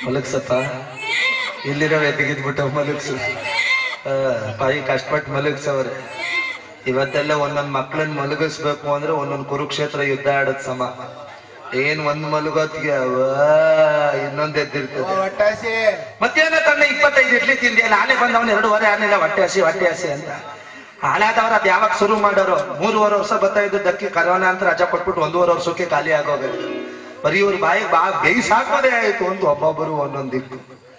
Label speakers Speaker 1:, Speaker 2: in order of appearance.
Speaker 1: ಮಲಗ್ಸಪ್ಪ ಇಲ್ಲಿರೋ ತೆಗೆದ್ಬಿಟ್ಟು ಮಲಗ್ಸು ಆ, ಬಾಯಿ ಕಷ್ಟಪಟ್ಟು ಮಲಗ್ಸವ್ರೆ ಇವತ್ತೆಲ್ಲ ಒಂದೊಂದ್ ಮಕ್ಳನ್ನ ಮಲಗಿಸ್ಬೇಕು ಅಂದ್ರೆ ಒಂದೊಂದ್ ಕುರುಕ್ಷೇತ್ರ ಯುದ್ಧ ಆಡೋದ್ ಸಮ ಏನ್ ಒಂದ್ ಮಲಗೋತ್ಗೆ ಅವ್ವ ಇನ್ನೊಂದ್ ಎದ್ದಿರ್ತದೆ
Speaker 2: ಒಟ್ಟಾಸಿ
Speaker 1: ಮಧ್ಯಾಹ್ನ ತನ್ನ ಇಪ್ಪತ್ತೈದು ಇಡ್ಲಿ ತಿಂದೆ ನಾಳೆ ಬಂದವನು ಎರಡೂವರೆ ಆನಿಲ್ಲ ಹೊಟ್ಟೆ ಹಸಿ ಹೊಟ್ಟೆ ಹಸಿ ಅಂತ ಹಾಳಾದವ್ರು ಅದ್ ಯಾವಾಗ ಶುರು ಮಾಡೋರು ಮೂರುವರೆ ವರ್ಷ ಬರ್ತಾ ಇದ್ದದ್ದಕ್ಕೆ ಕರೋನಾ ಅಂತ ರಜಾ ಕೊಟ್ಬಿಟ್ಟು ಒಂದೂವರೆ ವರ್ಷಕ್ಕೆ ಖಾಲಿ ಆಗೋಗುತ್ತೆ ಬರೀ ಇವ್ರ ಬಾಯಿಗೆ ಬಾ ಬೇಯಿಸ್ ಹಾಕೋದೇ ಆಯ್ತು ಅಂತ ಒಬ್ಬೊಬ್ಬರು ಒಂದೊಂದ್ ದಿಕ್ಕು